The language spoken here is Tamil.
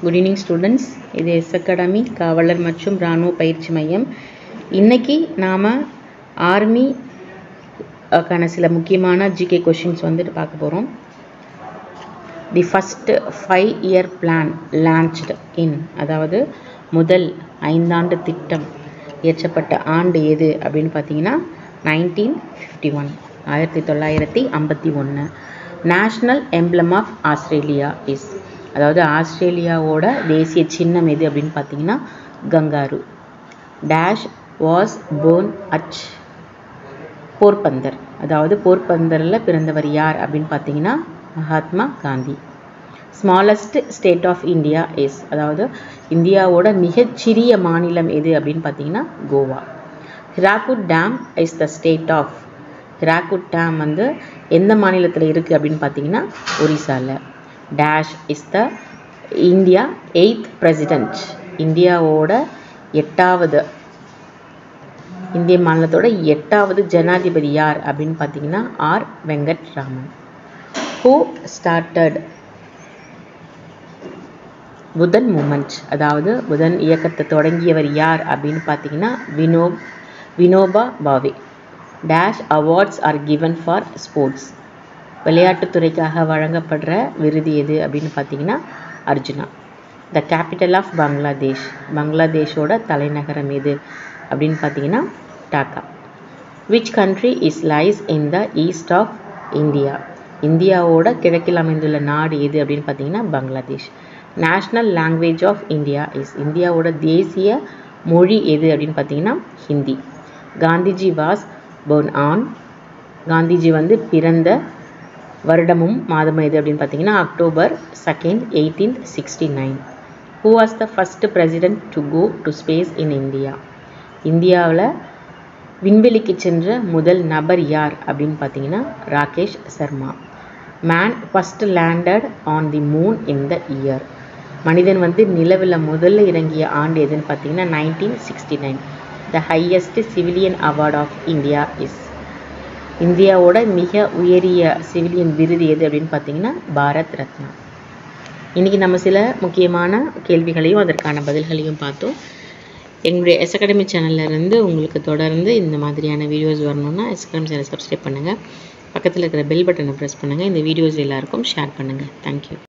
குட் ஈவினிங் ஸ்டூடெண்ட்ஸ் இது எஸ் அகாடமி காவலர் மற்றும் இராணுவ பயிற்சி மையம் இன்னைக்கு நாம் ஆர்மி க்கான சில முக்கியமான ஜிகே கொஷின்ஸ் வந்துட்டு பார்க்க போகிறோம் the first five year plan launched in அதாவது முதல் ஐந்தாண்டு திட்டம் இயற்றப்பட்ட ஆண்டு எது அப்படின்னு பார்த்தீங்கன்னா நைன்டீன் ஃபிஃப்டி ஒன் ஆயிரத்தி தொள்ளாயிரத்தி ஐம்பத்தி ஒன்று national emblem of Australia is அதாவது ஆஸ்திரேலியாவோட தேசிய சின்னம் எது அப்படின்னு பார்த்தீங்கன்னா கங்காரு டேஷ் வாஸ் போர்ன் அச் போர்பந்தர் அதாவது போர்பந்தரில் பிறந்தவர் யார் அப்படின்னு பார்த்தீங்கன்னா Mahatma Gandhi smallest state of India is அதாவது இந்தியாவோட மிகச்சிறிய மாநிலம் எது அப்படின்னு பார்த்தீங்கன்னா Goa Hirakud dam is the state of Hirakud dam வந்து எந்த மாநிலத்தில் இருக்குது அப்படின்னு பார்த்தீங்கன்னா ஒரிசாவில் dash is the India eighth president இந்தியாவோட எட்டாவது இந்திய மாநிலத்தோட எட்டாவது ஜனாதிபதி யார் அப்படின்னு பார்த்தீங்கன்னா R Venkat Raman who started Bhoodan movement அதாவது புதன் இயக்கத்தை தொடங்கியவர் யார் அப்படின்னு பார்த்தீங்கன்னா Vino Vinoba Bhave dash awards are given for sports விளையாட்டுத்துறைக்காக வழங்கப்படுற விருது எது அப்படின்னு பார்த்தீங்கன்னா Arjuna the capital of Bangladesh பங்களாதேஷோட தலைநகரம் எது அப்படின்னு பார்த்தீங்கன்னா Dhaka which country is lies in the east of India இந்தியாவோட கிழக்கில் அமைந்துள்ள நாடு எது அப்படின்னு பார்த்தீங்கன்னா Bangladesh national language of India is இந்தியாவோட தேசிய மொழி எது அப்படின்னு பார்த்தீங்கன்னா Hindi Gandhiji was born on Gandhiji வந்து பிறந்த வருடமும் மாதமும் எது அப்படின்னு பார்த்தீங்கன்னா October second eighteen sixty nine who was the first president to go to space in India இந்தியாவில் விண்வெளிக்கு சென்ற முதல் நபர் யார் அப்படின்னு பார்த்தீங்கன்னா Rakesh Sharma man first landed on the moon in the year மனிதன் வந்து நிலவில் முதல்ல இறங்கிய ஆண்டு எதுன்னு பார்த்தீங்கன்னா nineteen sixty nine the highest civilian award of India is இந்தியாவோட மிக உயரிய சிவிலியன் விருது எது அப்படின்னு பார்த்தீங்கன்னா பாரத் ரத்னா இன்றைக்கி நம்ம சில முக்கியமான கேள்விகளையும் அதற்கான பதில்களையும் பார்த்தோம் என்னுடைய எஸ் அகாடமி சேனல்லேருந்து உங்களுக்கு தொடர்ந்து இந்த மாதிரியான வீடியோஸ் வரணுன்னா எஸ் அகாடமி சேனல் சப்ஸ்கிரைப் பண்ணுங்கள் பக்கத்தில் இருக்கிற பெல் பட்டனை ப்ரெஸ் பண்ணுங்கள் இந்த வீடியோஸ் எல்லாருக்கும் ஷேர் பண்ணுங்கள் தேங்க்யூ